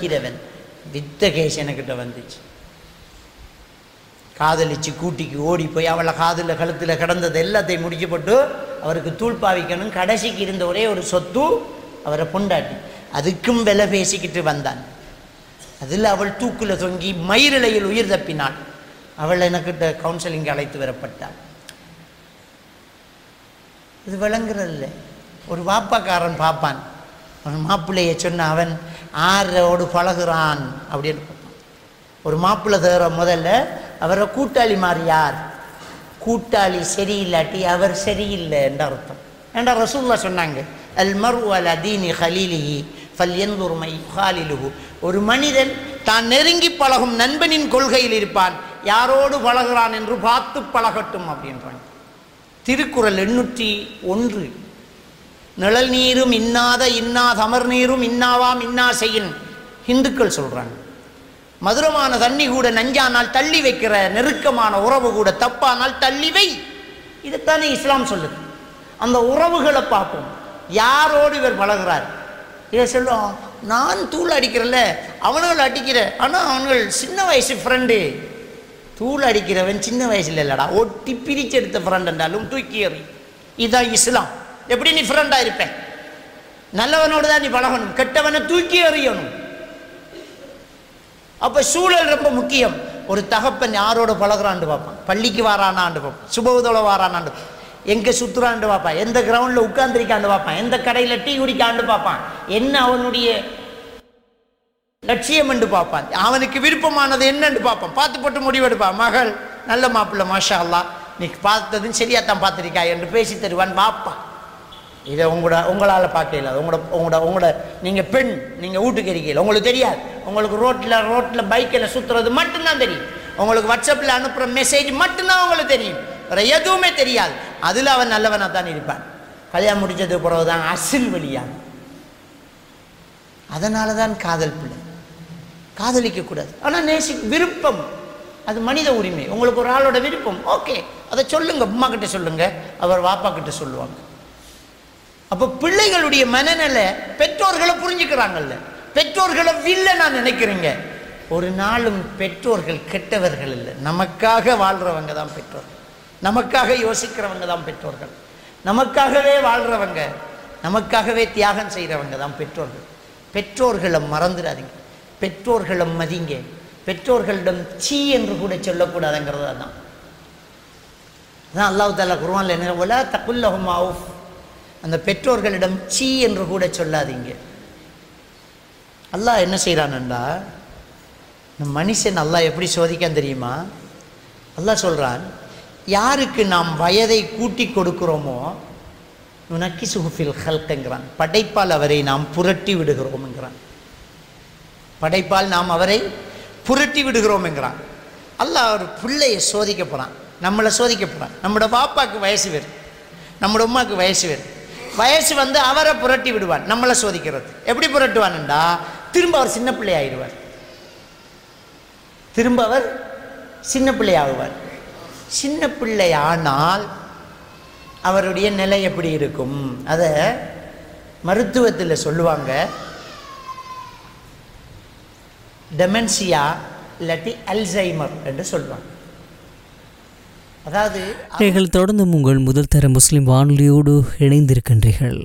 காதலிக்கிறவன் வித்த கேஸ் எனக்கிட்ட வந்துச்சு காதலிச்சு கூட்டிக்கு ஓடி போய் அவளை காதில் கழுத்தில் கிடந்தது எல்லாத்தையும் முடிச்சு போட்டு அவருக்கு தூள் பாவிக்கணும் கடைசிக்கு இருந்த ஒரே ஒரு சொத்து அவரை பொண்டாட்டி அதுக்கும் விலை பேசிக்கிட்டு வந்தான் அதில் அவள் தூக்கில் தொங்கி மயிரிழையில் உயிர் தப்பினாள் அவள் எனக்கிட்ட கவுன்சிலிங் அழைத்து வரப்பட்டாள் இது விளங்குறதில்ல ஒரு வாப்பாக்காரன் பார்ப்பான் அவன் மாப்பிள்ளையை சொன்ன அவன் ஆரோடு பழகுறான் அப்படின்னு பார்ப்பான் ஒரு மாப்பிள்ளை தேற முதல்ல அவரை கூட்டாளி மாதிரி யார் கூட்டாளி சரியில்லாட்டி அவர் சரியில்லை என்ற அர்த்தம் ஏண்டா ரசூல்லா சொன்னாங்க அல் மரு அல் அதீனி ஹலீலிஹி ஃபல் எந்தூர்மை ஹாலிலுஹு ஒரு மனிதன் தான் நெருங்கி பழகும் நண்பனின் கொள்கையில் இருப்பான் யாரோடு பழகுறான் என்று பார்த்து பழகட்டும் அப்படின்றாங்க திருக்குறள் எண்ணூற்றி ஒன்று நிழல் நீரும் இன்னாத இன்னா தமர் நீரும் இன்னாவாம் இன்னா செய்யின் இந்துக்கள் சொல்றாங்க மதுரமான தண்ணி கூட நஞ்சானால் தள்ளி வைக்கிற நெருக்கமான உறவு கூட தப்பானால் தள்ளி வை இதைத்தானே இஸ்லாம் சொல்லுது அந்த உறவுகளை பார்ப்போம் யாரோடு இவர் பழகுறார் இதை சொல்லுவோம் நான் தூள் அடிக்கிறல்ல அவனுகள் அடிக்கிற ஆனால் அவனுகள் சின்ன வயசு ஃப்ரெண்டு தூள் அடிக்கிறவன் சின்ன வயசுல இல்லடா ஒட்டி பிரிச்சு எடுத்த ஃப்ரெண்ட் என்றாலும் தூக்கி எறி இதுதான் இஸ்லாம் எப்படி நீ ஃப்ரெண்டாக இருப்ப நல்லவனோடு தான் நீ பழகணும் கெட்டவனை தூக்கி எறியணும் அப்ப சூழல் ரொம்ப முக்கியம் ஒரு தகப்பன் யாரோட பழகுறான்னு பார்ப்பான் பள்ளிக்கு வாரானான்னு பார்ப்பான் சுபவுதோட வாரானான்னு பார்ப்பான். எங்க சுத்துறான்னு பார்ப்பான் எந்த கிரவுண்ட்ல உட்கார்ந்திருக்கான்னு பார்ப்பான் எந்த கடையில டீ குடிக்கான்னு பார்ப்பான் என்ன அவனுடைய லட்சியம் என்று பார்ப்பான் அவனுக்கு விருப்பமானது என்னன்னு பார்ப்பான் பார்த்து போட்டு முடிவெடுப்பான் மகள் நல்ல மாப்பிள்ளை மாஷா அல்லாஹ் நீ பார்த்ததும் சரியாத்தான் பார்த்துருக்கா என்று பேசி தருவான் பாப்பான் இதை உங்களோட உங்களால் பார்க்க இல்லாது உங்களோட உங்களோட உங்களோட நீங்கள் பெண் நீங்கள் வீட்டுக்கு இருக்கீங்க உங்களுக்கு தெரியாது உங்களுக்கு ரோட்டில் ரோட்டில் பைக்கில் சுற்றுறது மட்டும்தான் தெரியும் உங்களுக்கு வாட்ஸ்அப்பில் அனுப்புகிற மெசேஜ் மட்டும்தான் உங்களுக்கு தெரியும் வேற எதுவுமே தெரியாது அதில் அவன் நல்லவனாக தான் இருப்பான் கல்யாணம் முடிச்சதுக்கு பிறகு தான் அசில் வழியாக அதனால தான் காதல் பிள்ளை காதலிக்கக்கூடாது ஆனால் நேசி விருப்பம் அது மனித உரிமை உங்களுக்கு ஒரு ஆளோட விருப்பம் ஓகே அதை சொல்லுங்க அம்மா கிட்ட சொல்லுங்க அவர் வாப்பா கிட்ட சொல்லுவாங்க அப்போ பிள்ளைகளுடைய மனநிலை பெற்றோர்களை புரிஞ்சுக்கிறாங்கல்ல பெற்றோர்களை வில்ல நான் நினைக்கிறீங்க ஒரு நாளும் பெற்றோர்கள் கெட்டவர்கள் இல்லை நமக்காக வாழ்றவங்க தான் பெற்றோர்கள் நமக்காக யோசிக்கிறவங்க தான் பெற்றோர்கள் நமக்காகவே வாழ்றவங்க நமக்காகவே தியாகம் செய்கிறவங்க தான் பெற்றோர்கள் பெற்றோர்களை மறந்துடாதீங்க பெற்றோர்களை மதிங்க பெற்றோர்களிடம் சீ என்று கூட சொல்லக்கூடாதுங்கிறது அதான் அதான் அல்லாஹ் தாலா குருவான்ல என்ன ஒலா தகுல்லஹும் அவுஃப் அந்த பெற்றோர்களிடம் சீ என்று கூட சொல்லாதீங்க அல்லாஹ் என்ன செய்கிறான்டா இந்த மனுஷன் அல்லாஹ் எப்படி சோதிக்கான் தெரியுமா அல்லாஹ் சொல்கிறான் யாருக்கு நாம் வயதை கூட்டி கொடுக்கிறோமோ நுனக்கி சுகுஃபில் ஹல்கங்கிறான் படைப்பால் அவரை நாம் புரட்டி விடுகிறோம்ங்கிறான் படைப்பால் நாம் அவரை புரட்டி விடுகிறோம் என்கிறான் அல்லாஹ் ஒரு பிள்ளையை சோதிக்க போகிறான் நம்மளை சோதிக்க போகிறான் நம்மளோட பாப்பாக்கு வயசு வரும் நம்மளோட உமாக்கு வயசு வரும் வயசு வந்து அவரை புரட்டி விடுவான் நம்மளை சோதிக்கிறது எப்படி புரட்டுவான்டா திரும்ப அவர் சின்ன பிள்ளை ஆயிடுவார் திரும்ப அவர் சின்ன பிள்ளை ஆகுவார் சின்ன பிள்ளை ஆனால் அவருடைய நிலை எப்படி இருக்கும் அதை மருத்துவத்தில் சொல்லுவாங்க டெமென்சியா இல்லாட்டி அல்சைமர் என்று சொல்லுவாங்க அதாவது நீங்கள் தொடர்ந்து உங்கள் முதல் தர முஸ்லிம் வானொலியோடு இணைந்திருக்கின்றீர்கள்